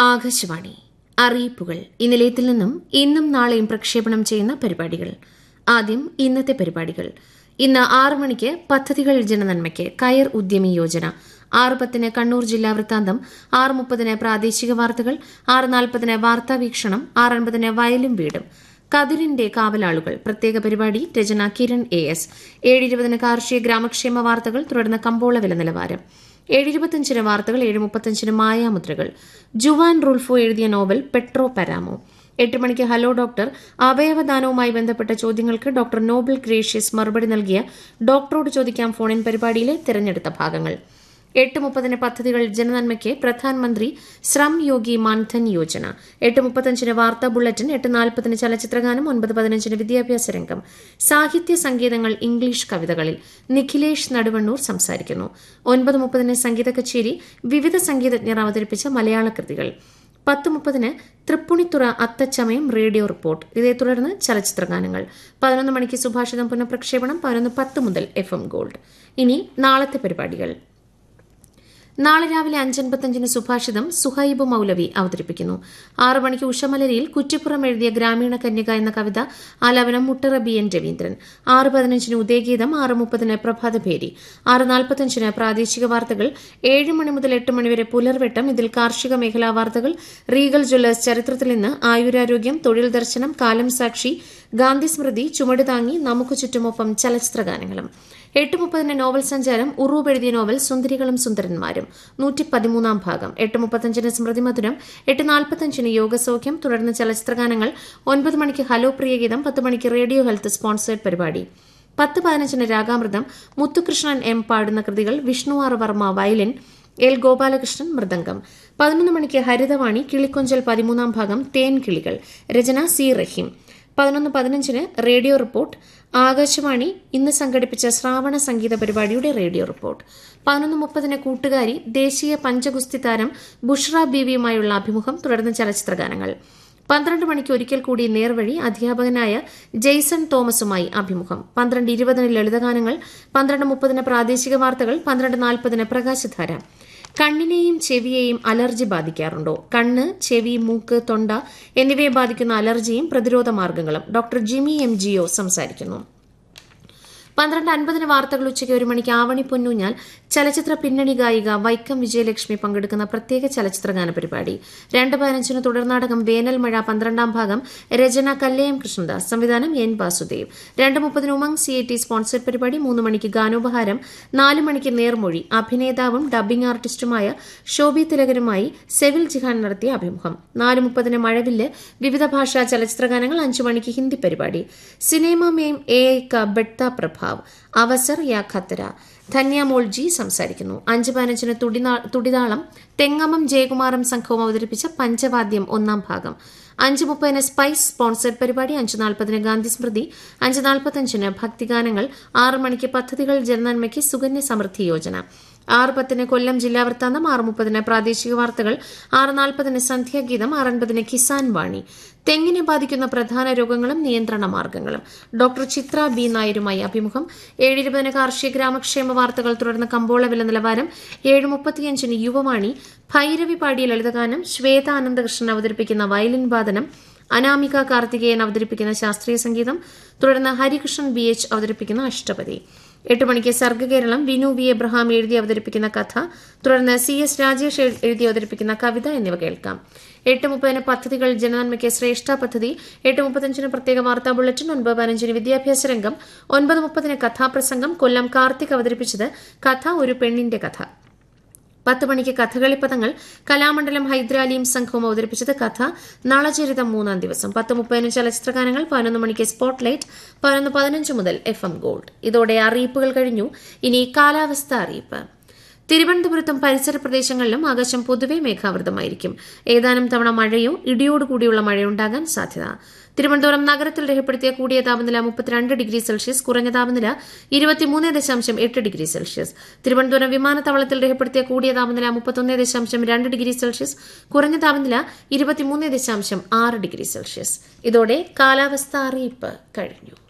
ആകാശവാണി അറിയിപ്പുകൾ ഈ നിലയത്തിൽ നിന്നും ഇന്നും നാളെയും പ്രക്ഷേപണം ചെയ്യുന്ന പരിപാടികൾ ആദ്യം ഇന്നത്തെ പരിപാടികൾ ഇന്ന് ആറ് മണിക്ക് പദ്ധതികൾ ജനനന്മയ്ക്ക് കയർ ഉദ്യമി യോജന ആറ് പത്തിന് കണ്ണൂർ ജില്ലാ വൃത്താന്തം ആറ് മുപ്പതിന് പ്രാദേശിക വാർത്തകൾ ആറ് നാൽപ്പതിന് വാർത്താ വീക്ഷണം ആറ് അൻപതിന് വയലും വീടും കതിരിന്റെ കാവലാളുകൾ പ്രത്യേക പരിപാടി രചന കിരൺ എ എസ് ഏഴ് ഇരുപതിന് കാർഷിക ഗ്രാമക്ഷേമ വാർത്തകൾ തുടർന്ന് കമ്പോള വില നിലവാരം ഏഴ് ഇരുപത്തിയഞ്ചിന് വാർത്തകൾ ഏഴ് മുപ്പത്തഞ്ചിന് മായാമുദ്രകൾ ജുവാൻ റുൾഫോ എഴുതിയ നോവൽ പെട്രോ പരാമോ എട്ട് മണിക്ക് ഹലോ ഡോക്ടർ അവയവദാനവുമായി ബന്ധപ്പെട്ട ചോദ്യങ്ങൾക്ക് ഡോക്ടർ നോബൽ ഗ്രേഷ്യസ് മറുപടി നൽകിയ ഡോക്ടറോട് ചോദിക്കാം ഫോണിൻ പരിപാടിയിലെ തിരഞ്ഞെടുത്ത ഭാഗങ്ങൾ എട്ട് മുപ്പതിന് പദ്ധതികൾ ജനനന്മയ്ക്ക് പ്രധാനമന്ത്രി ശ്രം യോഗി മാൻധൻ യോജന എട്ട് മുപ്പത്തഞ്ചിന് വാർത്താ ബുള്ളറ്റിൻ എട്ട് നാൽപ്പതിന് ചലച്ചിത്രഗാനം ഒൻപത് പതിനഞ്ചിന് വിദ്യാഭ്യാസ രംഗം സാഹിത്യ സംഗീതങ്ങൾ ഇംഗ്ലീഷ് കവിതകളിൽ നിഖിലേഷ് നടുവണ്ണൂർ സംസാരിക്കുന്നു ഒൻപത് മുപ്പതിന് സംഗീത കച്ചേരി വിവിധ സംഗീതജ്ഞർ അവതരിപ്പിച്ച മലയാള കൃതികൾ പത്ത് മുപ്പതിന് തൃപ്പുണിത്തുറ അത്തച്ചമയം റേഡിയോ റിപ്പോർട്ട് ഇതേ തുടർന്ന് ചലച്ചിത്രഗാനങ്ങൾ പതിനൊന്ന് മണിക്ക് സുഭാഷിതം പുനഃപ്രക്ഷേപണം പതിനൊന്ന് പത്ത് മുതൽ എഫ് എം ഗോൾഡ് ഇനി നാളത്തെ പരിപാടികൾ നാളെ രാവിലെ അഞ്ചൻപത്തഞ്ചിന് സുഭാഷിതം സുഹൈബ് മൌലവി അവതരിപ്പിക്കുന്നു ആറു മണിക്ക് ഉഷമലരിയിൽ കുറ്റിപ്പുറം എഴുതിയ ഗ്രാമീണ കന്യക എന്ന കവിത ആലാപനം മുട്ടറ ബി എൻ രവീന്ദ്രൻ ആറ് പതിനഞ്ചിന് ഉദയഗീതം ആറ് മുപ്പതിന് പ്രഭാതഭേരി ആറ് നാൽപ്പത്തഞ്ചിന് പ്രാദേശിക വാർത്തകൾ ഏഴ് മണി മുതൽ എട്ട് മണിവരെ പുലർവെട്ടം ഇതിൽ കാർഷിക മേഖലാ വാർത്തകൾ റീഗൽ ജ്വല്ലേഴ്സ് ചരിത്രത്തിൽ നിന്ന് ആയുരാരോഗ്യം തൊഴിൽ ദർശനം കാലം സാക്ഷി ഗാന്ധി സ്മൃതി ചുമട് താങ്ങി നമുക്ക് ചുറ്റുമൊപ്പം ചലച്ചിത്രഗാനങ്ങളും എട്ട് മുപ്പതിന് നോവൽ സഞ്ചാരം ഉറൂബ് എഴുതിയ നോവൽ സുന്ദരികളും സുന്ദരന്മാരും നൂറ്റി പതിമൂന്നാം ഭാഗം എട്ട് മുപ്പത്തഞ്ചിന് സ്മൃതി മധുരം എട്ട് നാൽപ്പത്തഞ്ചിന് യോഗസൗഖ്യം തുടർന്ന് ചലച്ചിത്രഗാനങ്ങൾ ഒൻപത് മണിക്ക് ഹലോ പ്രിയഗീതം പത്ത് മണിക്ക് റേഡിയോ ഹെൽത്ത് സ്പോൺസേഡ് പരിപാടി പത്ത് പതിനഞ്ചിന് രാഗാമൃതം മുത്തുകൃഷ്ണൻ എം പാടുന്ന കൃതികൾ Vishnu R Varma violin L Gopalakrishnan mridangam പതിനൊന്ന് മണിക്ക് ഹരിതവാണി കിളിക്കൊഞ്ചൽ പതിമൂന്നാം ഭാഗം തേൻ കിളികൾ രചന സി റഹീം പതിനൊന്ന് പതിനഞ്ചിന് റേഡിയോ റിപ്പോർട്ട് ആകാശവാണി ഇന്ന് സംഘടിപ്പിച്ച ശ്രാവണ സംഗീത പരിപാടിയുടെ റേഡിയോ റിപ്പോർട്ട് പതിനൊന്ന് മുപ്പതിന് കൂട്ടുകാരി ദേശീയ പഞ്ചഗുസ്തി താരം ബുഷ്ര ബീവിയുമായുള്ള അഭിമുഖം തുടർന്ന് ചലച്ചിത്രഗാനങ്ങൾ പന്ത്രണ്ട് മണിക്ക് ഒരിക്കൽ കൂടി നേർവഴി അധ്യാപകനായ ജെയ്സൺ തോമസുമായി അഭിമുഖം പന്ത്രണ്ട് ഇരുപതിന് ലളിതഗാനങ്ങൾ പന്ത്രണ്ട് മുപ്പതിന് പ്രാദേശിക വാർത്തകൾ പന്ത്രണ്ട് നാൽപ്പതിന് പ്രകാശധാര കണ്ണിനെയും ചെവിയെയും അലർജി ബാധിക്കാറുണ്ടോ കണ്ണ് ചെവി മൂക്ക് തൊണ്ട എന്നിവയെ ബാധിക്കുന്ന അലർജിയും പ്രതിരോധ മാർഗങ്ങളും ഡോക്ടർ ജിമി എം ജിയോ സംസാരിക്കുന്നു പന്ത്രണ്ട് അൻപതിന് വാർത്തകൾ ഉച്ചയ്ക്ക് ഒരു മണിക്ക് ആവണി പൊന്നൂഞ്ഞാൽ ചലച്ചിത്ര പിന്നണി ഗായിക വൈക്കം വിജയലക്ഷ്മി പങ്കെടുക്കുന്ന പ്രത്യേക ചലച്ചിത്രഗാന പരിപാടി രണ്ട് പതിനഞ്ചിന് തുടർനാടകം വേനൽ മഴ പന്ത്രണ്ടാം ഭാഗം രചന കല്ലയം കൃഷ്ണദാസ് സംവിധാനം എൻ വാസുദേവ് രണ്ട് മുപ്പതിന് Umang C I T sponsored പരിപാടി മൂന്ന് മണിക്ക് ഗാനോപഹാരം നാല് മണിക്ക് നേർമൊഴി അഭിനേതാവും ഡബ്ബിംഗ് ആർട്ടിസ്റ്റുമായ ശോഭി തിലകരുമായി സെവിൽ ജിഹാൻ നടത്തിയ അഭിമുഖം നാല് മുപ്പതിന് മഴവില്ല് വിവിധ ഭാഷാ ചലച്ചിത്രഗാനങ്ങൾ അഞ്ചു മണിക്ക് ഹിന്ദി പരിപാടി സിനിമ മേം എ ഐ ക ബെഡ്ത പ്രഭാവ് അവസർ യാ ഖത്തര ധന്യമോൾ ജി സംസാരിക്കുന്നു അഞ്ച് പതിനഞ്ചിന് തുടിതാളം തെങ്ങമം ജയകുമാറും സംഘവും അവതരിപ്പിച്ച പഞ്ചവാദ്യം ഒന്നാം ഭാഗം അഞ്ച് മുപ്പതിന് സ്പൈസ് സ്പോൺസർഡ് പരിപാടി അഞ്ച് നാൽപ്പതിന് ഗാന്ധി സ്മൃതി അഞ്ച് നാൽപ്പത്തഞ്ചിന് ഭക്തിഗാനങ്ങൾ ആറ് മണിക്ക് പദ്ധതികൾ ജനനന്മയ്ക്ക് സുകന്യ സമൃദ്ധി യോജന ആറ് പത്തിന് കൊല്ലം ജില്ലാ വൃത്താന്തം ആറ് മുപ്പതിന് പ്രാദേശിക വാർത്തകൾ ആറ് നാൽപ്പതിന് സന്ധ്യാഗീതം ആറ് അൻപതിന് കിസാൻ വാണി തെങ്ങിനെ ബാധിക്കുന്ന പ്രധാന രോഗങ്ങളും നിയന്ത്രണ മാർഗങ്ങളും ഡോക്ടർ ചിത്ര ബി നായരുമായി അഭിമുഖം ഏഴ് ഇരുപതിന് കാർഷിക ഗ്രാമക്ഷേമ വാർത്തകൾ തുടർന്ന് കമ്പോള വില നിലവാരം ഏഴ് മുപ്പത്തിയഞ്ചിന് യുവവാണി ഭൈരവി പാടിയ ലളിതഗാനം ശ്വേത അനന്തകൃഷ്ണൻ അവതരിപ്പിക്കുന്ന വയലിൻ വാദനം അനാമിക കാർത്തികേയൻ അവതരിപ്പിക്കുന്ന ശാസ്ത്രീയ സംഗീതം തുടർന്ന് ഹരികൃഷ്ണൻ ബി എച്ച് അവതരിപ്പിക്കുന്ന അഷ്ടപതി എട്ട് മണിക്ക് സർഗകേരളം വിനു വി എബ്രഹാം എഴുതി അവതരിപ്പിക്കുന്ന കഥ തുടർന്ന് സി എസ് രാജേഷ് എഴുതി അവതരിപ്പിക്കുന്ന കവിത എന്നിവ കേൾക്കാം എട്ട് മുപ്പതിന് പദ്ധതികൾ ജനനന്മയ്ക്ക് ശ്രേഷ്ഠ പദ്ധതി എട്ട് മുപ്പത്തഞ്ചിന് പ്രത്യേക വാർത്താ ബുള്ളറ്റിൻ ഒൻപത് പതിനഞ്ചിന് വിദ്യാഭ്യാസ രംഗം ഒൻപത് മുപ്പതിന് കഥാപ്രസംഗം കൊല്ലം കാർത്തിക് അവതരിപ്പിച്ചത് കഥ ഒരു പെണ്ണിന്റെ കഥ പത്ത് മണിക്ക് കഥകളിപ്പദങ്ങൾ കലാമണ്ഡലം ഹൈദരാലിയും സംഘവും അവതരിപ്പിച്ചത് കഥ നളചരിതം മൂന്നാം ദിവസം പത്ത് മുപ്പതിന് ചലച്ചിത്രഗാനങ്ങൾ പതിനൊന്ന് മണിക്ക് സ്പോട്ട് ലൈറ്റ് പതിനൊന്ന് പതിനഞ്ച് മുതൽ എഫ് എം ഗോൾഡ് ഇതോടെ അറിയിപ്പുകൾ കഴിഞ്ഞു ഇനി കാലാവസ്ഥ അറിയിപ്പ് തിരുവനന്തപുരത്തും പരിസര പ്രദേശങ്ങളിലും ആകാശം പൊതുവെ മേഘാവൃതമായിരിക്കും ഏതാനും തവണ മഴയോ ഇടിയോടുകൂടിയുള്ള മഴയുണ്ടാകാൻ സാധ്യത തിരുവനന്തപുരം നഗരത്തിൽ രേഖപ്പെടുത്തിയ കൂടിയ താപനില മുപ്പത്തിരണ്ട് ഡിഗ്രി സെൽഷ്യസ് കുറഞ്ഞ താപനില ഇരുപത്തിമൂന്ന് ദശാംശം എട്ട് ഡിഗ്രി സെൽഷ്യസ് തിരുവനന്തപുരം വിമാനത്താവളത്തിൽ രേഖപ്പെടുത്തിയ കൂടിയ താപനില മുപ്പത്തൊന്ന് ദശാംശം രണ്ട് ഡിഗ്രി സെൽഷ്യസ് കുറഞ്ഞ താപനില ഇരുപത്തിമൂന്ന് ദശാംശം ആറ് ഡിഗ്രി സെൽഷ്യസ് ഇതോടെ കാലാവസ്ഥ അറിയിപ്പ് കഴിഞ്ഞു